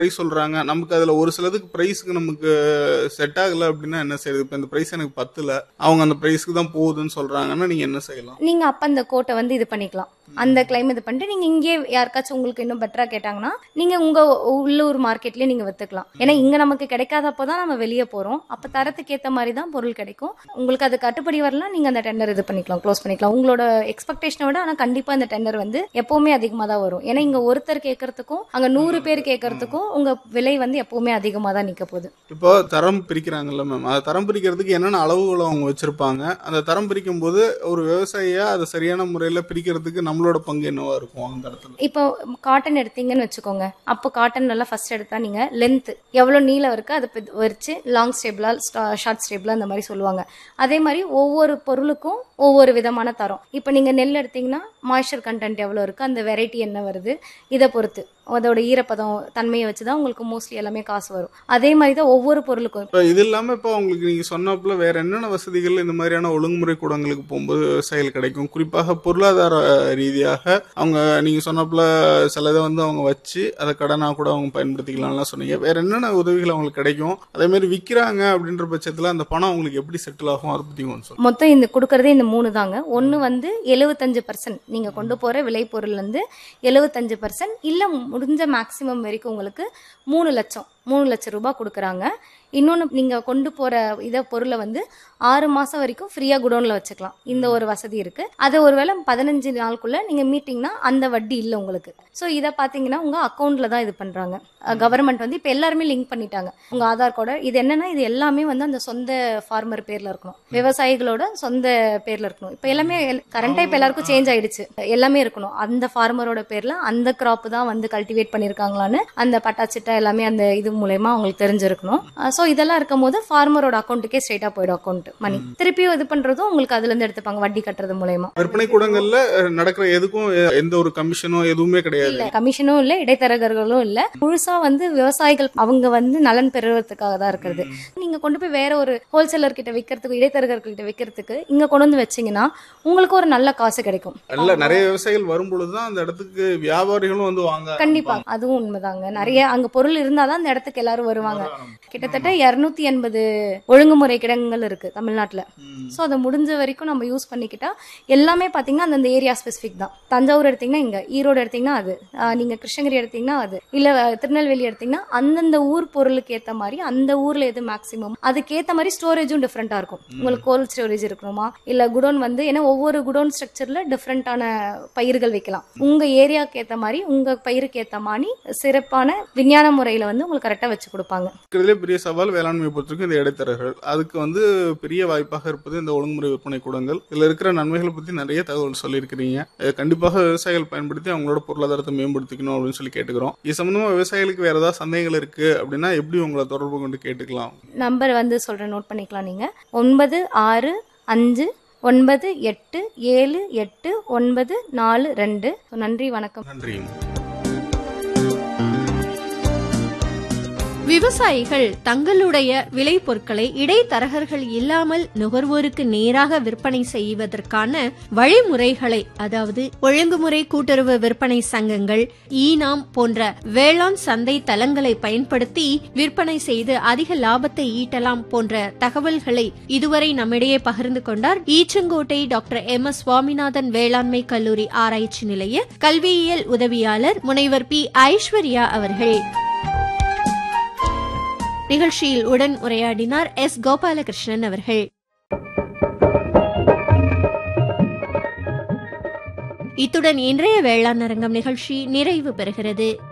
price சொல்றாங்க நமக்கு அதுல ஒரு சிலதுக்கு பிரைஸ்க்கு நமக்கு செட் ஆகல அப்படின்னா என்ன செய்யுது இப்ப இந்த பிரைஸ் எனக்கு பத்துல அவங்க அந்த பிரைஸ்க்கு தான் போகுதுன்னு சொல்றாங்கன்னா நீங்க என்ன செய்யலாம் நீங்க அப்ப அந்த கோட்டை வந்து இது பண்ணிக்கலாம் அந்த கிளைம் இது பண்ணிட்டு நீங்க இங்கே யாருக்காச்சும் உங்களுக்கு இன்னும் பெட்டரா கேட்டாங்கன்னா நீங்க உங்க உள்ளூர் மார்க்கெட்லயே நீங்க வித்துக்கலாம் ஏன்னா இங்க நமக்கு கிடைக்காதப்போ தான் நம்ம வெளியே போறோம் அப்ப தரத்துக்கு ஏத்த மாதிரி தான் பொருள் கிடைக்கும் உங்களுக்கு அது கட்டுப்படி வரலாம் நீங்க அந்த டெண்டர் இது பண்ணிக்கலாம் க்ளோஸ் பண்ணிக்கலாம் உங்களோட எக்ஸ்பெக்டேஷனை விட ஆனா கண்டிப்பா அந்த டெண்டர் வந்து எப்பவுமே அதிகமா தான் வரும் ஏன்னா இங்க ஒருத்தர் கேட்கறதுக்கும் அங்க நூறு பேர் கேட்கறதுக்கும் உங்க விலை வந்து எப்பவுமே அதிகமா தான் நிக்க போகுது இப்போ தரம் பிரிக்கிறாங்கல்ல மேம் அதை தரம் பிரிக்கிறதுக்கு என்னென்ன அளவுகளை அவங்க வச்சிருப்பாங்க அந்த தரம் பிரிக்கும் போது ஒரு விவசாயியா அதை சரியான முறையில பிரிக்கிறதுக்கு நம்மளோட பங்கு என்னவா இருக்கும் அந்த இடத்துல இப்போ காட்டன் எடுத்தீங்கன்னு வச்சுக்கோங்க அப்போ காட்டன் நல்லா ஃபர்ஸ்ட் எடுத்தா நீங்க லென்த் எவ்வளவு நீளம் இருக்கு அதை பி- வச்சு லாங் ஸ்டேபிளா ஷார்ட் ஸ்டேபிளா அந்த மாதிரி சொல்லுவாங்க அதே மாதிரி ஒவ்வொரு பொருளுக்கும் ஒவ்வொரு விதமான தரம் இப்போ நீங்க நெல் எடுத்தீங்கன்னா மாய்ஸ்சர் கண்டென்ட் எவ்வளவு இருக்கு அந்த வெரைட்டி என்ன வருது இதை பொறுத்து அதோட ஈரப்பதம் தன்மையை வச்சு தான் உங்களுக்கு மோஸ்ட்லி எல்லாமே காசு வரும் அதே மாதிரி தான் ஒவ்வொரு பொருளுக்கும் இப்போ இது இல்லாம இப்போ உங்களுக்கு நீங்க சொன்னப்பல வேற என்னென்ன வசதிகள் இந்த மாதிரியான ஒழுங்குமுறை கூடங்களுக்கு போகும்போது விவசாயிகள் கிடைக்கும் குறிப்பாக பொருளாதார ரீதியாக அவங்க நீங்க சொன்னப்பல சிலதை வந்து அவங்க வச்சு அதை கடனா கூட அவங்க பயன்படுத்திக்கலாம்லாம் சொன்னீங்க வேற என்னென்ன உதவிகள் அவங்களுக்கு கிடைக்கும் அதே மாதிரி விற்கிறாங்க அப்படின்ற பட்சத்துல அந்த பணம் அவங்களுக்கு எப்படி செட்டில் ஆகும் அதை பத்தி கொஞ்சம் சொல்லுங்க மொத்தம் இந்த கொடுக்கறதே இந்த மூணு தாங்க ஒன்று வந்து எழுபத்தஞ்சு பர்சன்ட் நீங்கள் கொண்டு போகிற விளைபொருள் வந்து எழுபத்தஞ்சு பர்சன்ட் இல்லை முடிஞ்ச மேக்ஸிமம் வரைக்கும் உங்களுக்கு மூணு லட்சம் மூணு லட்சம் ரூபாய் கொடுக்குறாங்க இன்னொன்று நீங்கள் கொண்டு போகிற இதை பொருளை வந்து ஆறு மாதம் வரைக்கும் ஃப்ரீயாக குடோனில் வச்சுக்கலாம் இந்த ஒரு வசதி இருக்குது அது ஒருவேளை பதினஞ்சு நாளுக்குள்ளே நீங்கள் மீட்டிங்னா அந்த வட்டி இல்லை உங்களுக்கு ஸோ இதை பார்த்தீங்கன்னா உங்கள் அக்கௌண்ட்டில் தான் இது பண்ணுறாங்க கவர்மெண்ட் வந்து இப்போ எல்லாருமே லிங்க் பண்ணிட்டாங்க உங்கள் ஆதார் கார்டை இது என்னன்னா இது எல்லாமே வந்து அந்த சொந்த ஃபார்மர் பேரில் இருக்கணும் விவசாயிகளோட சொந்த பேரில் இருக்கணும் இப்போ எல்லாமே கரண்டாக இப்போ எல்லாருக்கும் சேஞ்ச் ஆயிடுச்சு எல்லாமே இருக்கணும் அந்த ஃபார்மரோட பேரில் அந்த கிராப் தான் வந்து கல்டிவேட் பண்ணியிருக்காங்களான்னு அந்த பட்டாச்சிட்டா எல்லாமே அந்த இது மூலயமா அவங்களுக்கு தெரிஞ்சிருக்கணும் ஸோ இதெல்லாம் இருக்கும் போது ஃபார்மரோட அக்கௌண்ட்டுக்கே ஸ்ட்ரைட்டாக போயிடும் அக்கௌண்ட் மணி திருப்பியும் இது பண்ணுறதும் உங்களுக்கு அதுலேருந்து எடுத்துப்பாங்க வட்டி கட்டுறது மூலயமா விற்பனை கூடங்கள்ல அஹ், நடக்கிற எதுக்கும் எ- எந்த ஒரு கமிஷனோ எதுவுமே கிடையாது இல்ல கமிஷனும் இல்ல இடைத்தரகர்களும் இல்ல முழுசா வந்து விவசாயிகள் அவங்க வந்து நலன் பெறுவதற்காக தான் இருக்கிறது நீங்க கொண்டு போய் வேற ஒரு ஹோல்சேலர் கிட்ட விற்கிறதுக்கு இடைத்தரகர்கள் கிட்ட விற்கிறதுக்கு இங்க கொண்டு வந்து வச்சீங்கன்னா உங்களுக்கு ஒரு நல்ல காசு கிடைக்கும் இல்ல நிறைய விவசாயிகள் வரும் பொழுதுதான் அந்த இடத்துக்கு வியாபாரிகளும் வந்து வாங்க கண்டிப்பா அதுவும் உண்மைதாங்க நிறைய அங்க பொருள் இருந்தாதான் அந்த இடத்துக்கு எல்லாரும் வருவாங்க கிட்டத்தட்ட இருநூத்தி எண்பது ஒழுங்குமுறை கிடங்குகள் இருக்கு தமிழ்நாட்டுல ஸோ அதை முடிஞ்ச வரைக்கும் நம்ம யூஸ் பண்ணிக்கிட்டா எல்லாமே பார்த்தீங்கன்னா அந்தந்த ஏரியா ஸ்பெசிஃபிக் தான் தஞ்சாவூர் எடுத்தீங்கன்னா இங்க ஈரோடு எடுத்தீங்கன்னா அது ஆஹ் நீங்க கிருஷ்ணகிரி எடுத்தீங்கன்னா அது இல்ல அஹ், திருநெல்வேலி எடுத்தீங்கன்னா அந்தந்த ஊர் பொருளுக்கு ஏத்த மாதிரி அந்த ஊர்ல எது மேக்ஸிமம் அதுக்கேத்த மாதிரி ஸ்டோரேஜும் டிஃப்ரெண்டா இருக்கும் உங்களுக்கு கோல்ட் ஸ்டோரேஜ் இருக்கணுமா இல்ல குடோன் வந்து ஏன்னா ஒவ்வொரு குடோன் ஸ்ட்ரக்சர்ல டிஃப்ரெண்டான பயிர்கள் வைக்கலாம் உங்க ஏரியாவுக்கு ஏத்த மாதிரி உங்க பயிருக்கு ஏத்த மாதிரி சிறப்பான விஞ்ஞான முறையில வந்து உங்களுக்கு கரெக்டா வச்சு கொடுப்பாங்க இருக்கிறதுலே பெரிய சவால் வேளாண்மையை பொறுத்திருக்கும் இந்த இடைத்தரகர்கள் அதுக்கு வந்து பெரிய வாய்ப்பாக இருப்பது இந்த ஒழுங்குமுறை விற்பனை கூடங்கள் இதுல இருக்கிற நன்மைகளை பத்தி நிறைய தகவல் சொல்லியிருக்கிறீங்க இது கண்டிப்பாக விவசாயிகள் பயன்படுத்தி அவங்களோட பொருளாதாரத்தை மேம்படுத்திக்கணும் அப்படின்னு சொல்லி கேட்டுக்கிறோம் இது சம்பந்தமா விவசாயிகளுக்கு வேற ஏதாவது சந்தேகங்கள் இருக்கு அப்படின்னா எப்படி உங்களை தொடர்பு கொண்டு கேட்டுக்கலாம் நம்பர் வந்து சொல்றேன் நோட் பண்ணிக்கலாம் நீங்க ஒன்பது ஆறு அஞ்சு ஒன்பது எட்டு ஏழு எட்டு ஒன்பது நாலு ரெண்டு நன்றி வணக்கம் நன்றி விவசாயிகள் தங்களுடைய விளைபொருட்களை இடைத்தரகர்கள் இல்லாமல் நுகர்வோருக்கு நேராக விற்பனை செய்வதற்கான வழிமுறைகளை அதாவது ஒழுங்குமுறை கூட்டுறவு விற்பனை சங்கங்கள் ஈனாம் போன்ற வேளாண் சந்தை தளங்களை பயன்படுத்தி விற்பனை செய்து அதிக லாபத்தை ஈட்டலாம் போன்ற தகவல்களை இதுவரை நம்மிடையே பகிர்ந்து கொண்டார் Eachangottai doctor M S Swaminathan வேளாண்மை கல்லூரி ஆராய்ச்சி நிலைய கல்வியியல் உதவியாளர் முனைவர் பி ஐஸ்வர்யா அவர்கள் நிகழ்ச்சியில் உடன் உரையாடினார் எஸ் கோபாலகிருஷ்ணன் அவர்கள் இத்துடன் இன்றைய வேளாண் அரங்கம் நிகழ்ச்சி நிறைவு பெறுகிறது